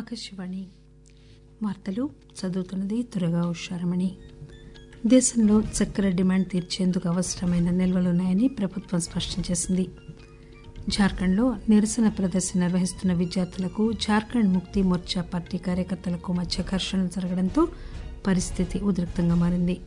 ఆకాశవాణి వార్తలు చదువుతున్నది త్వరగా ఉషారమణి దేశంలో చక్కెర డిమాండ్ తీర్చేందుకు అవసరమైన నిల్వలున్నాయని ప్రభుత్వం స్పష్టం చేసింది జార్ఖండ్లో నిరసన ప్రదర్శన నిర్వహిస్తున్న విద్యార్థులకు జార్ఖండ్ ముక్తి మోర్చా పార్టీ కార్యకర్తలకు మధ్య ఘర్షణలు జరగడంతో పరిస్థితి ఉద్రిక్తంగా మారింది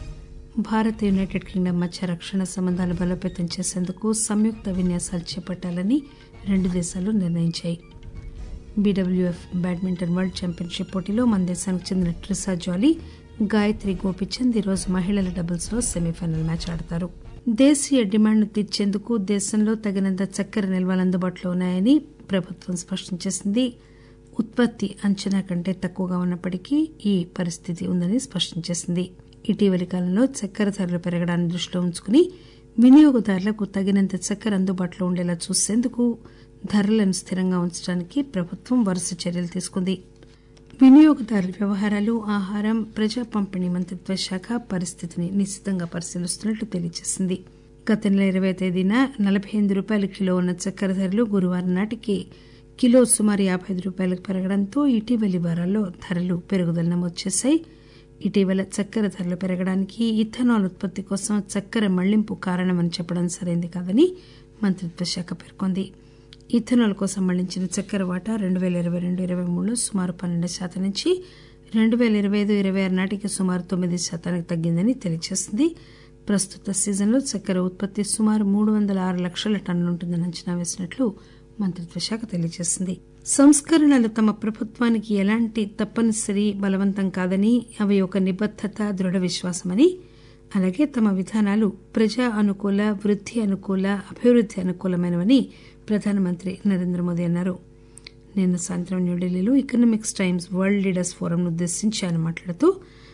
భారత్ యునైటెడ్ కింగ్డమ్ మధ్య రక్షణ సంబంధాలు బలోపేతం చేసేందుకు సంయుక్త విన్యాసాలు చేపట్టాలని రెండు దేశాలు నిర్ణయించాయి బీడబ్ల్యూఎఫ్ బ్యాడ్మింటన్ వరల్డ్ ఛాంపియన్షిప్ పోటీలో మన దేశానికి చెందిన ట్రిసా జాలీ గాయత్రి గోపిచంద్ ఈరోజు మహిళల డబుల్స్ లో సెమీఫైనల్ మ్యాచ్ ఆడతారు దేశీయ డిమాండ్ను తీర్చేందుకు దేశంలో తగినంత చక్కెర నిల్వలు అందుబాటులో ఉన్నాయని ప్రభుత్వం స్పష్టం చేసింది ఉత్పత్తి అంచనా కంటే తక్కువగా ఉన్నప్పటికీ ఈ పరిస్థితి ఉందని స్పష్టం చేసింది ఇటీవలి కాలంలో చక్కెర ధరలు పెరగడాన్ని దృష్టిలో ఉంచుకుని వినియోగదారులకు తగినంత చక్కెర అందుబాటులో ఉండేలా చూసేందుకు ధరలను స్థిరంగా ఉంచడానికి ప్రభుత్వం వరుస చర్యలు తీసుకుంది వినియోగదారుల వ్యవహారాలు ఆహారం ప్రజా పంపిణీ మంత్రిత్వ శాఖ పరిస్థితిని నిశితంగా పరిశీలిస్తున్నట్లు తెలియజేసింది గత నెల ఇరవై తేదీన నలబై ఎనిమిది రూపాయల కిలో ఉన్న చక్కెర ధరలు గురువారం నాటికి కిలో సుమారు యాబై ఐదు రూపాయలకు పెరగడంతో ఇటీవలి వారాల్లో ధరలు పెరుగుదల నమోదు చేశాయి ఇటీవల చక్కెర ధరలు పెరగడానికి ఇథనాల్ ఉత్పత్తి కోసం చక్కెర మళ్లింపు కారణమని చెప్పడం సరైంది కాదని మంత్రిత్వ శాఖ పేర్కొంది ఇథనాల్ కోసం మళ్లించిన చక్కెర వాటా రెండు పేల ఇరవై రెండు ఇరవై మూడులో సుమారు పన్నెండు శాతం నుంచి రెండు పేల ఇరవై ఐదు ఇరవై ఆరు నాటికి సుమారు తొమ్మిది శాతానికి తగ్గిందని తెలియజేసింది ప్రస్తుత సీజన్లో చక్కెర ఉత్పత్తి సుమారు మూడు వందల ఆరు లక్షల టన్నులుంటుందని అంచనా వేసినట్లు మంత్రిత్వ శాఖ తెలియజేసింది సంస్కరణలు తమ ప్రభుత్వానికి ఎలాంటి తప్పనిసరి బలవంతం కాదని అవి ఒక నిబద్దత దృఢ విశ్వాసమని అలాగే తమ విధానాలు ప్రజా అనుకూల వృద్ధి అనుకూల అభివృద్ధి అనుకూలమైనవని ప్రధానమంత్రి నరేంద్ర మోదీ అన్నారు నిన్న సాయంత్రం న్యూఢిల్లీలో ఎకనామిక్స్ టైమ్స్ వరల్డ్ లీడర్స్ ఫోరంను ఉద్దేశించి ఆయన మాట్లాడుతూ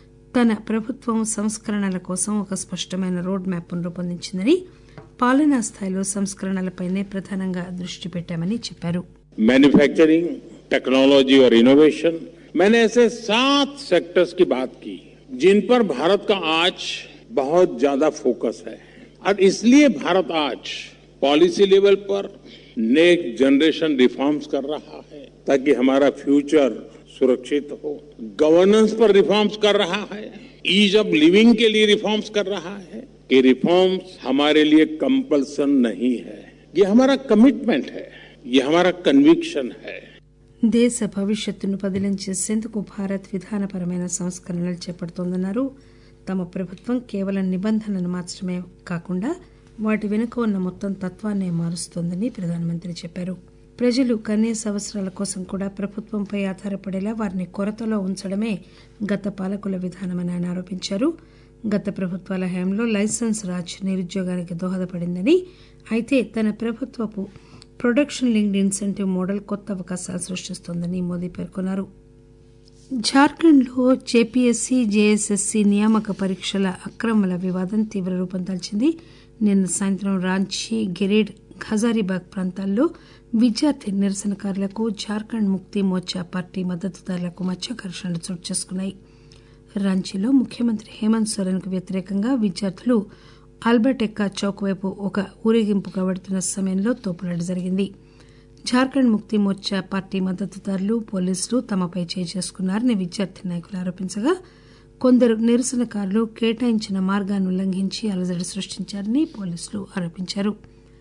తన ప్రభుత్వం సంస్కరణల కోసం ఒక స్పష్టమైన రోడ్ మ్యాప్ను రూపొందించిందని పాలనా స్థాయిలో సంస్కరణలపైనే ప్రధానంగా దృష్టి పెట్టామని చెప్పారు मैन्युफैक्चरिंग टेक्नोलॉजी और इनोवेशन मैंने ऐसे सात सेक्टर्स की बात की जिन पर भारत का आज बहुत ज्यादा फोकस है और इसलिए भारत आज पॉलिसी लेवल पर नेक्स्ट जनरेशन रिफॉर्म्स कर रहा है ताकि हमारा फ्यूचर सुरक्षित हो गवर्नेंस पर रिफॉर्म्स कर रहा है ईज ऑफ लिविंग के लिए रिफॉर्म्स कर रहा है कि रिफॉर्म्स हमारे लिए कंपल्सन नहीं है ये हमारा कमिटमेंट है ये हमारा कन्विक्शन है దేశ భవిష్యత్తును పదిలం చేసేందుకు భారత్ విధానపరమైన సంస్కరణలు చేపడుతోందన్నారు తమ ప్రభుత్వం కేవలం నిబంధనలను మార్చడమే కాకుండా వాటి వెనుక ఉన్న మొత్తం తత్వాన్నే మారుస్తోందని ప్రధానమంత్రి చెప్పారు ప్రజలు కనీస అవసరాల కోసం కూడా ప్రభుత్వంపై ఆధారపడేలా వారిని కొరతలో ఉంచడమే గత పాలకుల విధానమని ఆయన ఆరోపించారు గత ప్రభుత్వాల హయాంలో లైసెన్స్ రాజ్ నిరుద్యోగానికి దోహదపడిందని అయితే తన ప్రభుత్వపు ప్రొడక్షన్ లింక్డ్ ఇన్సెంటివ్ మోడల్ కొత్త అవకాశాలు సృష్టిస్తోందని మోదీ పేర్కొన్నారు జార్ఖండ్లో జేపీఎస్సీ జేఎస్ఎస్సీ నియామక పరీక్షల అక్రమాల వివాదం తీవ్ర రూపం దాల్చింది నిన్న సాయంత్రం రాంచీ గిరిడ్ హజారీబాగ్ ప్రాంతాల్లో విద్యార్థి నిరసనకారులకు జార్ఖండ్ ముక్తి మోర్చా పార్టీ మద్దతుదారులకు మధ్య ఘర్షణలు చోటు చేసుకున్నాయి రాంచీలో ముఖ్యమంత్రి హేమంత్ సోరెన్ కు వ్యతిరేకంగా విద్యార్థులు ఆల్బర్ట్ ఎక్కా చౌక్ వైపు ఒక ఊరేగింపుగా వెడుతున్న సమయంలో తోపులాట జరిగింది జార్ఖండ్ ముక్తి మోర్చా పార్టీ మద్దతుదారులు పోలీసులు తమపై చేయి చేసుకున్నారని విద్యార్థి నాయకులు ఆరోపించగా కొందరు నిరసనకారులు కేటాయించిన మార్గాన్ని ఉల్లంఘించి అలజడి సృష్టించారని పోలీసులు ఆరోపించారు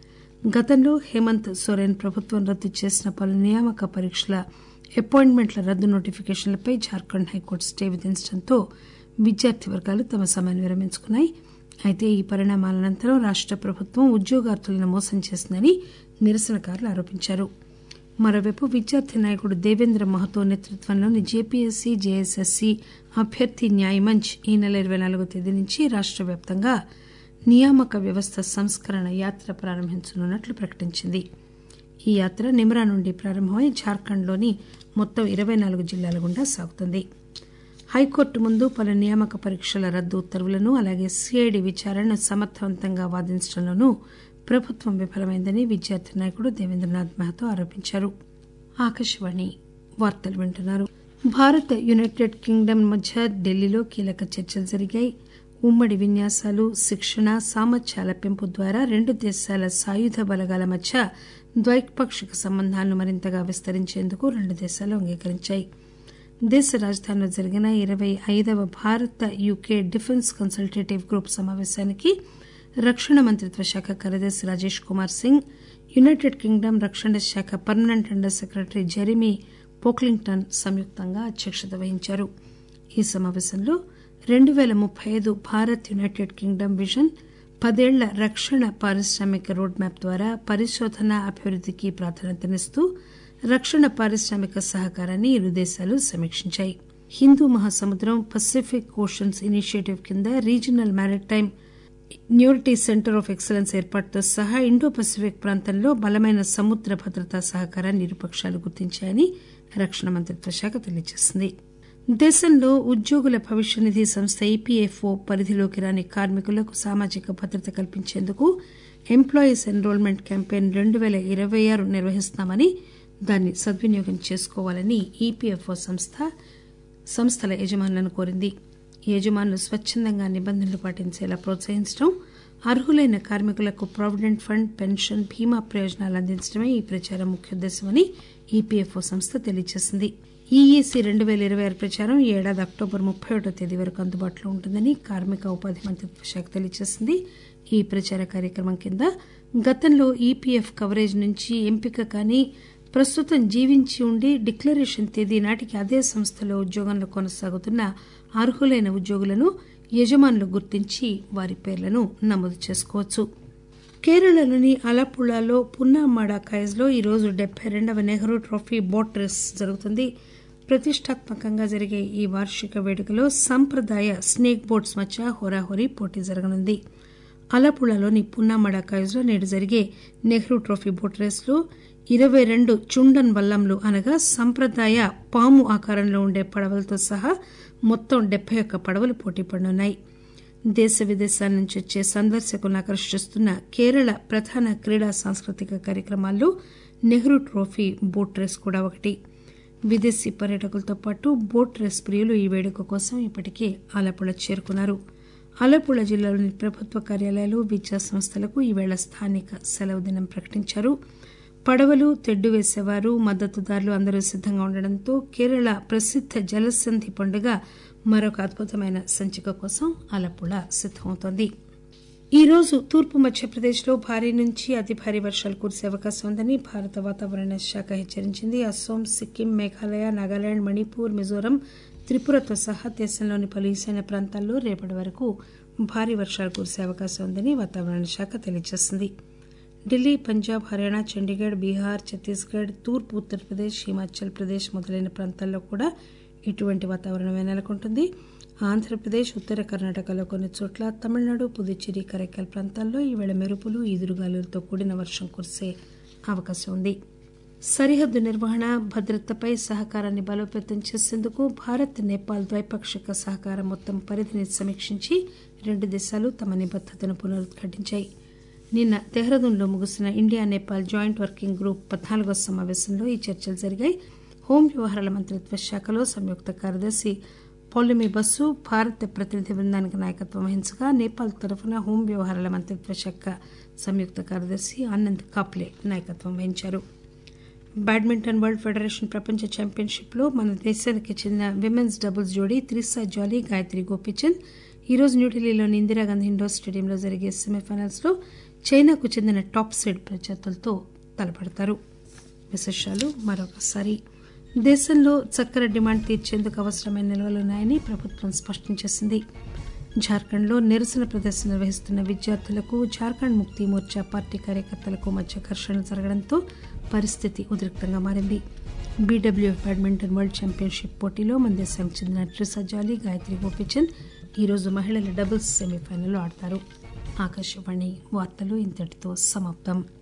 గతంలో హేమంత్ సోరెన్ ప్రభుత్వం రద్దు చేసిన పలు నియామక పరీక్షల అపాయింట్మెంట్ల రద్దు నోటిఫికేషన్లపై జార్ఖండ్ హైకోర్టు స్టే విధించడంతో విద్యార్థి వర్గాలు తమ సమ్మెను విరమించుకున్నాయి అయితే ఈ పరిణామాల అనంతరం రాష్ట ప్రభుత్వం ఉద్యోగార్థులను మోసం చేసిందని నిరసనకారులు ఆరోపించారు మరోవైపు విద్యార్థి నాయకుడు దేవేంద్ర మహతో నేతృత్వంలోని జేపీఎస్సీ జేఎస్ఎస్సీ అభ్యర్థి న్యాయమంచ్ ఈ నెల ఇరవై నాలుగో తేదీ నుంచి రాష్ట వ్యాప్తంగా నియామక వ్యవస్థ సంస్కరణ యాత్ర ప్రారంభించనున్నట్లు ప్రకటించింది ఈ యాత్ర నిమ్రా నుండి ప్రారంభమై జార్ఖండ్లోని మొత్తం ఇరవై నాలుగు జిల్లాల గుండా సాగుతుంది హైకోర్టు ముందు పలు నియామక పరీక్షల రద్దు ఉత్తర్వులను అలాగే సిఐడి విచారణను సమర్థవంతంగా వాదించడంలోనూ ప్రభుత్వం విఫలమైందని విద్యార్థి నాయకుడు దేవేంద్రనాథ్ మహతో ఆరోపించారు ఆకాశవాణి వార్తలు వింటున్నారు భారత్ యునైటెడ్ కింగ్డమ్ మధ్య ఢిల్లీలో కీలక చర్చలు జరిగాయి ఉమ్మడి విన్యాసాలు శిక్షణ సామర్థ్యాల పెంపు ద్వారా రెండు దేశాల సాయుధ బలగాల మధ్య ద్వైపాక్షిక సంబంధాలను మరింతగా విస్తరించేందుకు రెండు దేశాలు అంగీకరించాయి దేశ రాజధానిలో జరిగిన ఇరవై ఐదవ భారత యూకే డిఫెన్స్ కన్సల్టేటివ్ గ్రూప్ సమావేశానికి రక్షణ మంత్రిత్వ శాఖ కార్యదర్శి రాజేష్ కుమార్ సింగ్ యునైటెడ్ కింగ్డమ్ రక్షణ శాఖ permanent under secretary Jeremy Pocklington సంయుక్తంగా అధ్యక్షత వహించారు ఈ సమావేశంలో రెండు పేల ముప్పై ఐదు భారత్ యునైటెడ్ కింగ్డమ్ విజన్ పదేళ్ల రక్షణ పారిశ్రామిక రోడ్ మ్యాప్ ద్వారా పరిశోధన అభివృద్దికి ప్రాధాన్యతనిస్తూ రక్షణ పారిశ్రామిక సహకారాన్ని ఇరు దేశాలు సమీక్షించాయి హిందూ మహాసముద్రం పసిఫిక్ ఓషన్స్ ఇనిషియేటివ్ కింద regional maritime security centre of excellence ఏర్పాటుతో సహా ఇండో పసిఫిక్ ప్రాంతంలో బలమైన సముద్ర భద్రతా సహకారాన్ని ఇరుపక్షాలు గుర్తించాయని రక్షణ మంత్రిత్వ శాఖ తెలియజేసింది దేశంలో ఉద్యోగుల భవిష్య నిధి సంస్థ ఈపీఎఫ్ఓ పరిధిలోకి రాని కార్మికులకు సామాజిక భద్రత కల్పించేందుకు ఎంప్లాయీస్ ఎన్రోల్మెంట్ క్యాంపెయిన్ రెండు పేల ఇరవై ఆరు నిర్వహిస్తున్నామని దాన్ని సద్వినియోగం చేసుకోవాలని ఈపీఎఫ్ఓ సంస్థ సంస్థల యజమానులను కోరింది యజమానులు స్వచ్చందంగా నిబంధనలు పాటించేలా ప్రోత్సహించడం అర్హులైన కార్మికులకు ప్రావిడెంట్ ఫండ్ పెన్షన్ బీమా ప్రయోజనాలు అందించడమే ఈ ప్రచారం ముఖ్యోద్దేశమని ఈపీఎఫ్ఓ సంస్థ తెలియజేసింది ఈఈసీ రెండు పేల ఇరవై ఆరు ప్రచారం ఈ ఏడాది అక్టోబర్ ముప్పై ఒకటో తేదీ వరకు అందుబాటులో ఉంటుందని కార్మిక ఉపాధి మంత్రిత్వ శాఖ తెలియజేసింది ఈ ప్రచార కార్యక్రమం కింద గతంలో ఈపీఎఫ్ కవరేజ్ నుంచి ఎంపిక కానీ ప్రస్తుతం జీవించి ఉండి డిక్లరేషన్ తేదీ నాటికి అదే సంస్థలో ఉద్యోగంలో కొనసాగుతున్న అర్హులైన ఉద్యోగులను యజమానులు గుర్తించి వారి పేర్లను నమోదు చేసుకోవచ్చు కేరళలోని అలపుళాలో పున్నామాడ కాయజ్లో ఈరోజు డెబ్బై రెండవ నెహ్రూ ట్రోఫీ బోట్ రేస్ జరుగుతుంది ప్రతిష్టాత్మకంగా జరిగే ఈ వార్షిక వేడుకలో సంప్రదాయ స్నేక్ బోట్స్ మధ్య హోరాహోరీ పోటీ జరగనుంది అలపుళలోని పున్నామడ కాయజ్లో నేడు జరిగే నెహ్రూ ట్రోఫీ బోట్ రేసులో ఇరవై రెండు చుండన్ వల్లంలు అనగా సంప్రదాయ పాము ఆకారంలో ఉండే పడవలతో సహా మొత్తం డెబ్బై ఒక్క పడవలు పోటీ పడనున్నాయి దేశ విదేశాల నుంచి వచ్చే సందర్శకులను ఆకర్షిస్తున్న కేరళ ప్రధాన క్రీడా సాంస్కృతిక కార్యక్రమాల్లో నెహ్రూ ట్రోఫీ బోట్ రేస్ కూడా ఒకటి విదేశీ పర్యాటకులతో పాటు బోట్ రేస్ ప్రియులు ఈ వేడుక కోసం ఇప్పటికే ఆలపుళ చేరుకున్నారు ఆలపుళ జిల్లాలోని ప్రభుత్వ కార్యాలయాలు విద్యా సంస్థలకు ఈవేళ స్థానిక సెలవు దినం ప్రకటించారు పడవలు తెడ్డు వేసేవారు మద్దతుదారులు అందరూ సిద్దంగా ఉండడంతో కేరళ ప్రసిద్ధ జలసంధి పండుగ మరొక అద్భుతమైన సంచిక కోసం ఆలపుళ సిద్దమవుతోంది ఈ రోజు తూర్పు మధ్యప్రదేశ్లో భారీ నుంచి అతి భారీ వర్షాలు కురిసే అవకాశం ఉందని భారత వాతావరణ శాఖ హెచ్చరించింది అస్సోం సిక్కిం మేఘాలయ నాగాలాండ్ మణిపూర్ మిజోరం త్రిపురతో సహా దేశంలోని పలు ఈశాన్య ప్రాంతాల్లో రేపటి వరకు భారీ వర్షాలు కురిసే అవకాశం ఉందని వాతావరణ శాఖ తెలియజేసింది ఢిల్లీ పంజాబ్ హర్యానా చండీగఢ్ బీహార్ ఛత్తీస్గఢ్ తూర్పు ఉత్తరప్రదేశ్ హిమాచల్ ప్రదేశ్ మొదలైన ప్రాంతాల్లో కూడా ఇటువంటి వాతావరణమే నెలకొంటుంది ఆంధ్రప్రదేశ్ ఉత్తర కర్ణాటకలో కొన్ని చోట్ల తమిళనాడు పుదుచ్చేరి కరైకల్ ప్రాంతాల్లో ఈవేళ మెరుపులు ఈదురుగాలులతో కూడిన వర్షం కురిసే అవకాశం ఉంది సరిహద్దు నిర్వహణ భద్రతపై సహకారాన్ని బలోపేతం చేసేందుకు భారత్ నేపాల్ ద్వైపాక్షిక సహకారం మొత్తం పరిధిని సమీక్షించి రెండు దేశాలు తమ నిబద్దతను పునరుద్ఘాటించాయి నిన్న దెహ్రాదూన్లో ముగిసిన India Nepal joint working group పద్నాలుగో సమావేశంలో ఈ చర్చలు జరిగాయి హోం వ్యవహారాల మంత్రిత్వ శాఖలో సంయుక్త కార్యదర్శి పౌలమి బస్సు భారత ప్రతినిధి బృందానికి నాయకత్వం వహించగా నేపాల్ తరఫున హోం వ్యవహారాల మంత్రిత్వ శాఖ సంయుక్త కార్యదర్శి ఆనంద్ కాప్లే నాయకత్వం వహించారు బ్యాడ్మింటన్ వరల్డ్ ఫెడరేషన్ ప్రపంచ ఛాంపియన్షిప్ లో మన దేశానికి చెందిన విమెన్స్ డబుల్స్ జోడీ త్రిసా జాలీ గాయత్రి గోపిచంద్ ఈరోజు న్యూఢిల్లీలోని ఇందిరాగాంధీ ఇండోర్ స్టేడియంలో జరిగే సెమీఫైనల్స్ లో చైనాకు చెందిన టాప్ సీడ్ ప్రత్యర్థులతో తలపడతారు విశేషాలు మరొకసారి దేశంలో చక్కెర డిమాండ్ తీర్చేందుకు అవసరమైన నిల్వలున్నాయని ప్రభుత్వం స్పష్టం చేసింది జార్ఖండ్లో నిరసన ప్రదర్శన నిర్వహిస్తున్న విద్యార్థులకు జార్ఖండ్ ముక్తి మోర్చా పార్టీ కార్యకర్తలకు మధ్య ఘర్షణలు జరగడంతో పరిస్థితి ఉద్రిక్తంగా మారింది బీడబ్ల్యూఎఫ్ బ్యాడ్మింటన్ వరల్డ్ ఛాంపియన్షిప్ పోటీలో మన దేశానికి చెందిన ట్రిసా జాలీ గాయత్రి గోపిచంద్ ఈరోజు మహిళల డబుల్స్ సెమీఫైనల్లో ఆడతారు ఆకాశవాణి వార్తలు ఇంతటితో సమాప్తం